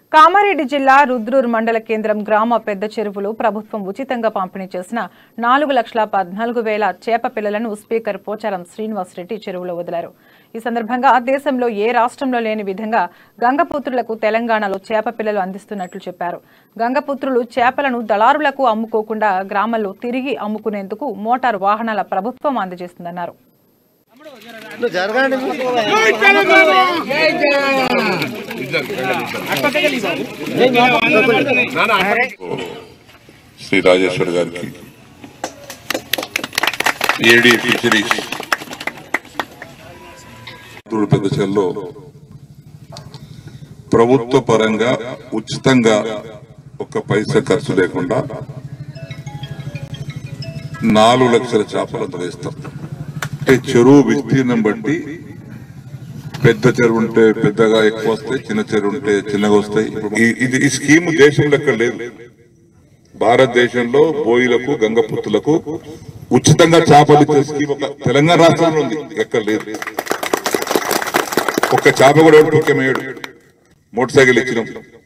కామారెడ్డి జిల్లా రుద్రూర్ మండల కేంద్రం గ్రామ పెద్ద చెరువులు ప్రభుత్వం ఉచితంగా పంపిణీ చేసిన నాలుగు లక్షల పద్నాలుగు వేల చేప పిల్లలను స్పీకర్ పోచారం శ్రీనివాస్ రెడ్డి చెరువులో వదిలారు ఈ సందర్భంగా దేశంలో ఏ రాష్ట్రంలో లేని విధంగా గంగపుత్రులకు తెలంగాణలో చేప పిల్లలు అందిస్తున్నట్లు చెప్పారు గంగపుత్రులు చేపలను దళారులకు అమ్ముకోకుండా గ్రామాల్లో తిరిగి అమ్ముకునేందుకు మోటారు వాహనాల ప్రభుత్వం అందజేస్తుందన్నారు శ్రీ రాజేశ్వర్ గారికి ఏడి ఫిషరీస్ పెద్ద చెల్లో ప్రభుత్వ పరంగా ఉచితంగా ఒక్క పైసా ఖర్చు లేకుండా నాలుగు లక్షల చేపలు అందజేస్తాం అంటే చెరువు విస్తీర్ణం బట్టి పెద్ద చెరువు ఉంటే పెద్దగా ఎక్కువ వస్తాయి చిన్న చెరువు ఉంటే చిన్నగా వస్తాయి ఈ- ఇది ఈ స్కీమ్ దేశంలో ఎక్కడ లేదు భారతదేశంలో బోయిలకు గంగపుత్తులకు ఉచితంగా చేపలు ఇచ్చే స్కీమ్ ఒక తెలంగాణ రాష్ట్రంలో ఉంది ఎక్కడ లేదు ఒక్క చేప కూడా ఎవడు ముఖ్యమయ్యాడు మోటార్ సైకిల్ ఇచ్చినాం